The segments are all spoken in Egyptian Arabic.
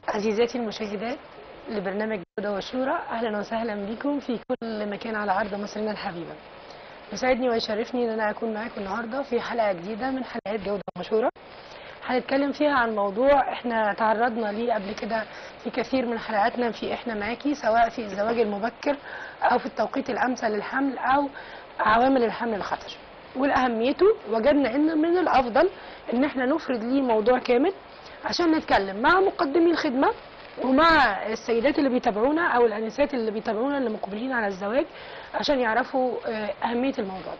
عزيزاتي المشاهدات لبرنامج جودة وشورى أهلا وسهلا بكم في كل مكان على أرض مصرنا الحبيبة يسعدني ويشرفني إن أنا أكون معاكم النهاردة في حلقة جديدة من حلقات جودة وشورى هنتكلم فيها عن موضوع احنا تعرضنا ليه قبل كده في كثير من حلقاتنا في احنا معاكي سواء في الزواج المبكر او في التوقيت الامثل للحمل او عوامل الحمل الخطر والاهميته وجدنا ان من الافضل ان احنا نفرد ليه موضوع كامل عشان نتكلم مع مقدمي الخدمه ومع السيدات اللي بيتابعونا او الانسات اللي بيتابعونا اللي مقبلين على الزواج عشان يعرفوا آه، اهميه الموضوع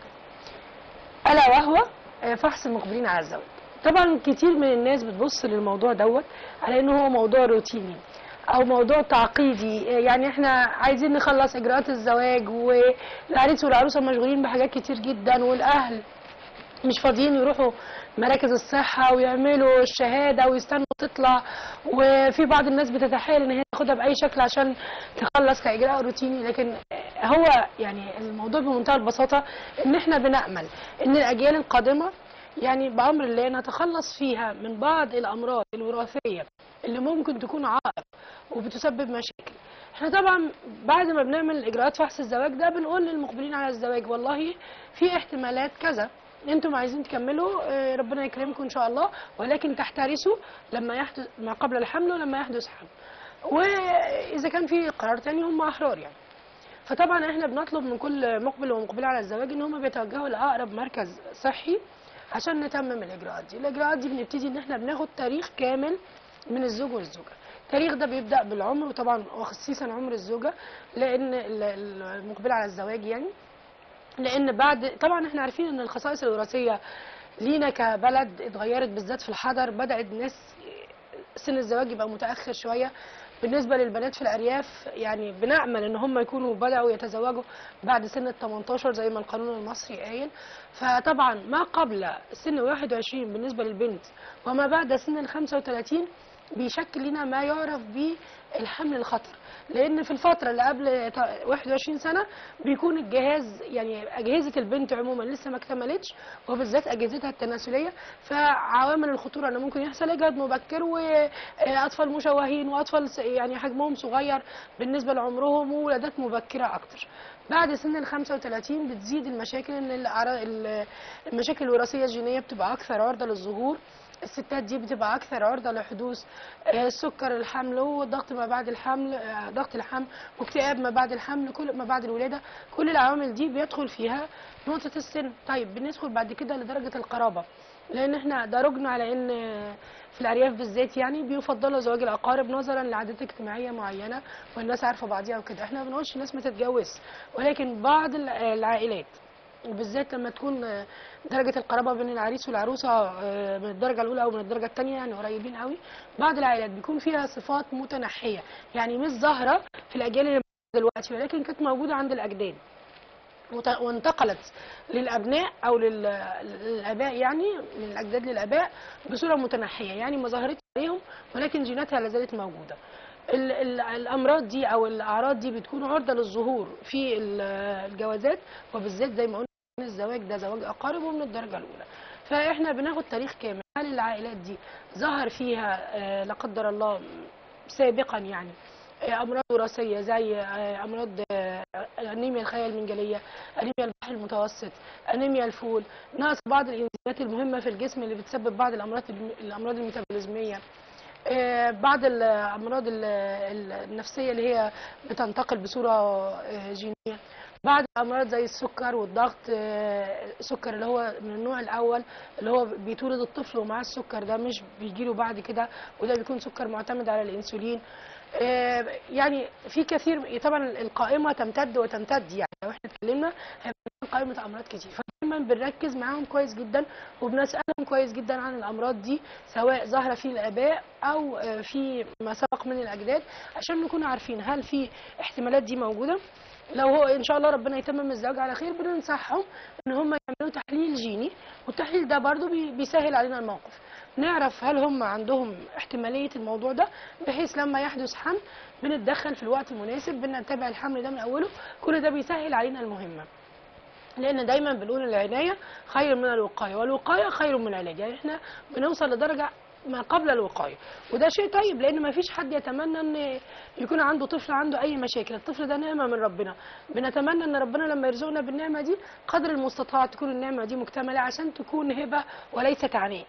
ده الا وهو آه، فحص المقبلين على الزواج طبعا كتير من الناس بتبص للموضوع دوت على انه هو موضوع روتيني او موضوع تعقيدي يعني احنا عايزين نخلص اجراءات الزواج والعريس والعروسه مشغولين بحاجات كتير جدا والاهل مش فاضيين يروحوا مراكز الصحة ويعملوا الشهادة ويستنوا تطلع وفي بعض الناس بتتحايل ان هي تاخدها بأي شكل عشان تخلص كإجراء روتيني لكن هو يعني الموضوع بمنتهى البساطة ان احنا بنأمل ان الأجيال القادمة يعني بأمر الله نتخلص فيها من بعض الأمراض الوراثية اللي ممكن تكون عائق وبتسبب مشاكل احنا طبعا بعد ما بنعمل اجراءات فحص الزواج ده بنقول للمقبلين على الزواج والله في احتمالات كذا انتم عايزين تكملوا اه، ربنا يكرمكم ان شاء الله ولكن تحترسوا لما يحدث ما قبل الحمل ولما يحدث حمل واذا كان في قرار تاني هم احرار يعني فطبعا احنا بنطلب من كل مقبل ومقبله على الزواج ان هم بيتوجهوا لاقرب مركز صحي عشان نتمم الاجراءات دي الاجراءات دي بنبتدي ان احنا بناخد تاريخ كامل من الزوج والزوجه التاريخ ده بيبدا بالعمر وطبعا وخصيصا عمر الزوجه لان ال- ال- المقبله على الزواج يعني لان بعد طبعا احنا عارفين ان الخصائص الوراثيه لينا كبلد اتغيرت بالذات في الحضر بدات الناس سن الزواج يبقى متاخر شويه بالنسبه للبنات في الارياف يعني بنامل ان هم يكونوا بداوا يتزوجوا بعد سن ال 18 زي ما القانون المصري قايل فطبعا ما قبل سن 21 بالنسبه للبنت وما بعد سن ال 35 بيشكل لنا ما يعرف بالحمل الخطر لان في الفتره اللي قبل ت- 21 سنه بيكون الجهاز يعني اجهزه البنت عموما لسه ما اكتملتش وبالذات اجهزتها التناسليه فعوامل الخطوره ان ممكن يحصل اجهاض مبكر واطفال مشوهين واطفال س- يعني حجمهم صغير بالنسبه لعمرهم وولادات مبكره اكتر بعد سن ال 35 بتزيد المشاكل ان الأعرا- ال- المشاكل الوراثيه الجينيه بتبقى اكثر عرضه للظهور الستات دي بتبقى اكثر عرضه لحدوث آه، سكر الحمل والضغط ما بعد الحمل آه، ضغط الحمل واكتئاب ما بعد الحمل كل ما بعد الولاده كل العوامل دي بيدخل فيها نقطه السن طيب بندخل بعد كده لدرجه القرابه لان احنا درجنا على ان في الارياف بالذات يعني بيفضلوا زواج الاقارب نظرا لعادات اجتماعيه معينه والناس عارفه بعضيها وكده احنا ما بنقولش الناس ما تتجوزش ولكن بعض الع- العائلات وبالذات لما تكون آه، درجة القرابة بين العريس والعروسة آه، من الدرجة الأولى أو من الدرجة الثانية يعني قريبين قوي بعض العائلات بيكون فيها صفات متنحية يعني مش ظاهرة في الأجيال اللي دلوقتي ولكن كانت موجودة عند الأجداد وت- وانتقلت للأبناء أو لل- للآباء يعني من الأجداد للآباء بصورة متنحية يعني ما ظهرتش عليهم ولكن جيناتها لا زالت موجودة ال- ال- الامراض دي او الاعراض دي بتكون عرضه للظهور في ال- الجوازات وبالذات زي ما قلنا إن الزواج ده زواج اقارب ومن الدرجه الاولى فاحنا بناخد تاريخ كامل هل العائلات دي ظهر فيها آه، لا قدر الله سابقا يعني آه، امراض وراثيه زي آه، امراض آه، انيميا الخلايا المنجليه انيميا البحر المتوسط انيميا الفول نقص بعض الانزيمات المهمه في الجسم اللي بتسبب بعض الامراض الامراض الميتابوليزميه آه، بعض الامراض ال- ال- النفسيه اللي هي بتنتقل بصوره آه، جينيه بعض الامراض زي السكر والضغط آه، السكر اللي هو من النوع الاول اللي هو بيتولد الطفل ومعاه السكر ده مش بيجيله بعد كده وده بيكون سكر معتمد على الانسولين آه، يعني في كثير طبعا القائمه تمتد وتمتد يعني لو احنا اتكلمنا هيبقى قائمه امراض كتير فدايما بنركز معاهم كويس جدا وبنسالهم كويس جدا عن الامراض دي سواء ظاهره في الاباء او آه، في ما سبق من الاجداد عشان نكون عارفين هل في احتمالات دي موجوده لو هو ان شاء الله ربنا يتمم الزواج على خير بننصحهم ان هم يعملوا تحليل جيني والتحليل ده برضو بي- بيسهل علينا الموقف نعرف هل هم عندهم احتماليه الموضوع ده بحيث لما يحدث حمل بنتدخل في الوقت المناسب بنتابع الحمل ده من اوله كل ده بيسهل علينا المهمه لان دايما بنقول العنايه خير من الوقايه والوقايه خير من العلاج يعني احنا بنوصل لدرجه ما قبل الوقايه وده شيء طيب لان ما فيش حد يتمنى ان يكون عنده طفل عنده اي مشاكل الطفل ده نعمه من ربنا بنتمنى ان ربنا لما يرزقنا بالنعمه دي قدر المستطاع تكون النعمه دي مكتمله عشان تكون هبه وليست عناء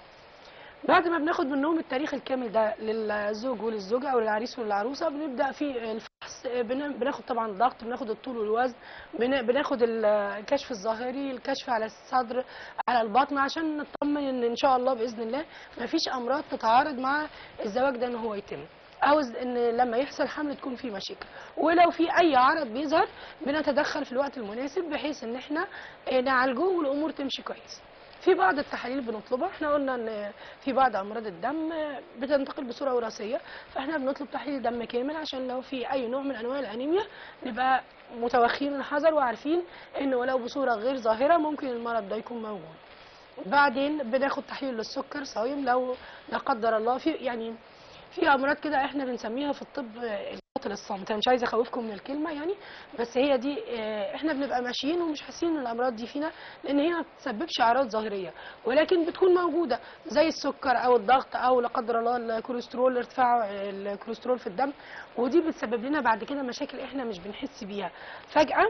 بعد ما بناخد منهم التاريخ الكامل ده للزوج وللزوجه او للعريس وللعروسه بنبدا في الفحص بن- بناخد طبعا الضغط بناخد الطول والوزن بن- بناخد الكشف الظاهري الكشف على الصدر على البطن عشان نطمن ان ان شاء الله باذن الله ما فيش امراض تتعارض مع الزواج ده ان هو يتم او ز- ان لما يحصل حمل تكون في مشاكل ولو في اي عرض بيظهر بنتدخل في الوقت المناسب بحيث ان احنا آه، نعالجه والامور تمشي كويس في بعض التحاليل بنطلبها احنا قلنا ان في بعض امراض الدم بتنتقل بصوره وراثيه فاحنا بنطلب تحليل دم كامل عشان لو في اي نوع من انواع الانيميا نبقى متوخين الحذر وعارفين ان ولو بصوره غير ظاهره ممكن المرض ده يكون موجود بعدين بناخد تحليل للسكر صايم لو لا قدر الله في يعني في امراض كده احنا بنسميها في الطب القاتل الصامت انا مش عايزه اخوفكم من الكلمه يعني بس هي دي اه، احنا بنبقى ماشيين ومش حاسين ان الامراض دي فينا لان هي ما بتسببش اعراض ظاهريه ولكن بتكون موجوده زي السكر او الضغط او لا قدر الله الكوليسترول ارتفاع الكوليسترول في الدم ودي بتسبب لنا بعد كده مشاكل احنا مش بنحس بيها فجاه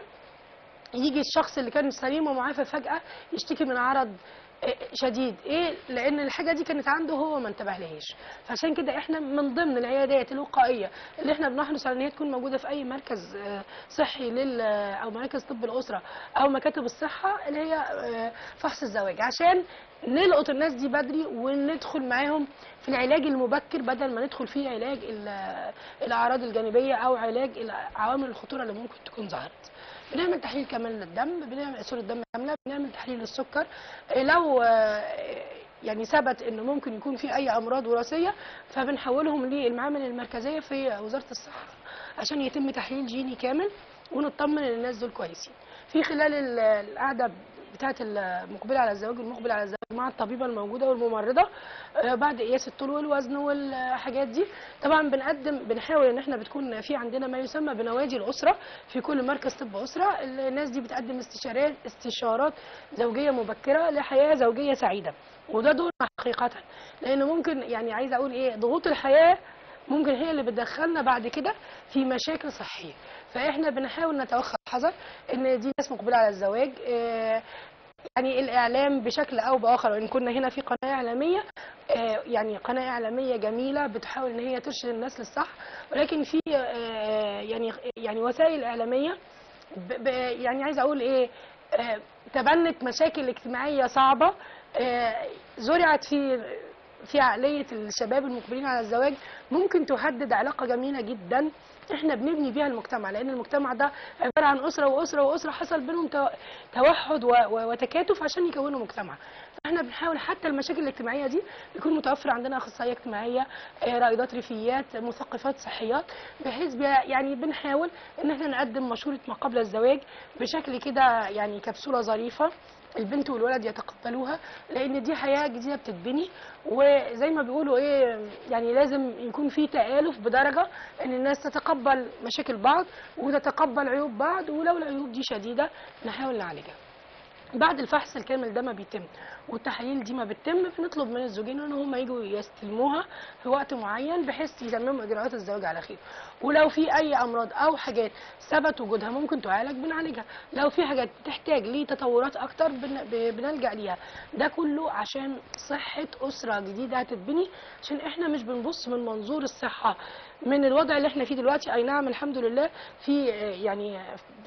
يجي الشخص اللي كان سليم ومعافى فجأة يشتكي من عرض آه، شديد ايه لان الحاجه دي كانت عنده هو ما انتبهلهاش فعشان كده احنا من ضمن العيادات الوقائيه اللي احنا بنحرص على ان هي تكون موجوده في اي مركز آه، صحي لل او مركز طب الاسره او مكاتب الصحه اللي هي آه، فحص الزواج عشان نلقط الناس دي بدري وندخل معاهم في العلاج المبكر بدل ما ندخل في علاج ال- الاعراض الجانبيه او علاج عوامل الخطوره اللي ممكن تكون ظهرت بنعمل تحليل كامل للدم بنعمل صورة دم كاملة بنعمل تحليل للسكر إيه لو آه، يعني ثبت انه ممكن يكون في اي امراض وراثيه فبنحولهم للمعامل المركزيه في وزاره الصحه عشان يتم تحليل جيني كامل ونطمن ان الناس دول كويسين في خلال ال- القعده بتاعه المقبله على الزواج والمقبل على الزواج مع الطبيبه الموجوده والممرضه آه، بعد قياس الطول والوزن والحاجات دي طبعا بنقدم بنحاول ان احنا بتكون في عندنا ما يسمى بنوادي الاسره في كل مركز طب اسره الناس دي بتقدم استشارات استشارات زوجيه مبكره لحياه زوجيه سعيده وده دورنا حقيقه لان ممكن يعني عايزه اقول ايه ضغوط الحياه ممكن هي اللي بتدخلنا بعد كده في مشاكل صحيه فاحنا بنحاول نتوخى الحذر ان دي ناس مقبله على الزواج آه، يعني الاعلام بشكل او باخر وان كنا هنا في قناه اعلاميه آه، يعني قناه اعلاميه جميله بتحاول ان هي ترشد الناس للصح ولكن في آه، يعني يعني وسائل اعلاميه ب- ب- يعني عايزه اقول ايه آه، تبنت مشاكل اجتماعيه صعبه آه، زرعت في في عقليه الشباب المقبلين على الزواج ممكن تهدد علاقه جميله جدا احنا بنبني بيها المجتمع لان المجتمع ده عباره عن اسره واسره واسره حصل بينهم تو- توحد و- و- وتكاتف عشان يكونوا مجتمع فاحنا بنحاول حتى المشاكل الاجتماعيه دي يكون متوفر عندنا اخصائيه اجتماعيه آه، رائدات ريفيات مثقفات صحيات بحيث بي- يعني بنحاول ان احنا نقدم مشوره ما قبل الزواج بشكل كده يعني كبسوله ظريفه البنت والولد يتقبلوها لان دي حياه جديده بتتبني وزي ما بيقولوا ايه يعني لازم يكون في تآلف بدرجه ان الناس تتقبل مشاكل بعض وتتقبل عيوب بعض ولو العيوب دي شديده نحاول نعالجها بعد الفحص الكامل ده ما بيتم والتحاليل دي ما بتتم بنطلب من الزوجين ان هم يجوا يستلموها في وقت معين بحيث يتمموا اجراءات الزواج على خير ولو في اي امراض او حاجات ثبت وجودها ممكن تعالج بنعالجها لو في حاجات بتحتاج لتطورات اكتر بن- ب- بنلجا ليها ده كله عشان صحه اسره جديده هتتبني عشان احنا مش بنبص من منظور الصحه من الوضع اللي احنا فيه دلوقتي اي نعم الحمد لله في آه، يعني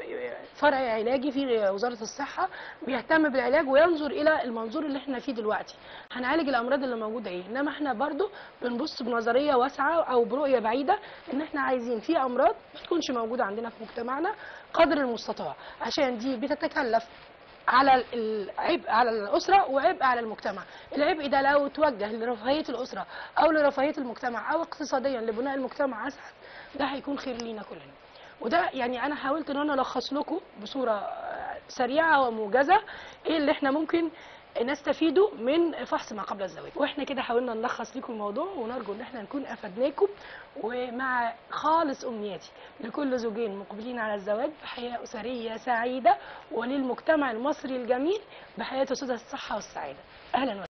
فرع علاجي في وزاره الصحه بيهتم بالعلاج وينظر الى المنظور اللي احنا فيه دلوقتي هنعالج الامراض اللي موجوده ايه انما احنا برضو بنبص بنظريه واسعه او برؤيه بعيده ان احنا عايزين في امراض ما تكونش موجوده عندنا في مجتمعنا قدر المستطاع عشان دي بتتكلف على العبء على الاسره وعبء على المجتمع العبء ده لو توجه لرفاهيه الاسره او لرفاهيه المجتمع او اقتصاديا لبناء المجتمع اسعد ده هيكون خير لينا كلنا وده يعني انا حاولت ان انا الخص لكم بصوره آه، سريعه وموجزه ايه اللي احنا ممكن نستفيده من فحص ما قبل الزواج واحنا كده حاولنا نلخص لكم الموضوع ونرجو ان احنا نكون افدناكم ومع خالص امنياتي لكل زوجين مقبلين على الزواج بحياه اسريه سعيده وللمجتمع المصري الجميل بحياه تسودها الصحه والسعاده اهلا وسهلا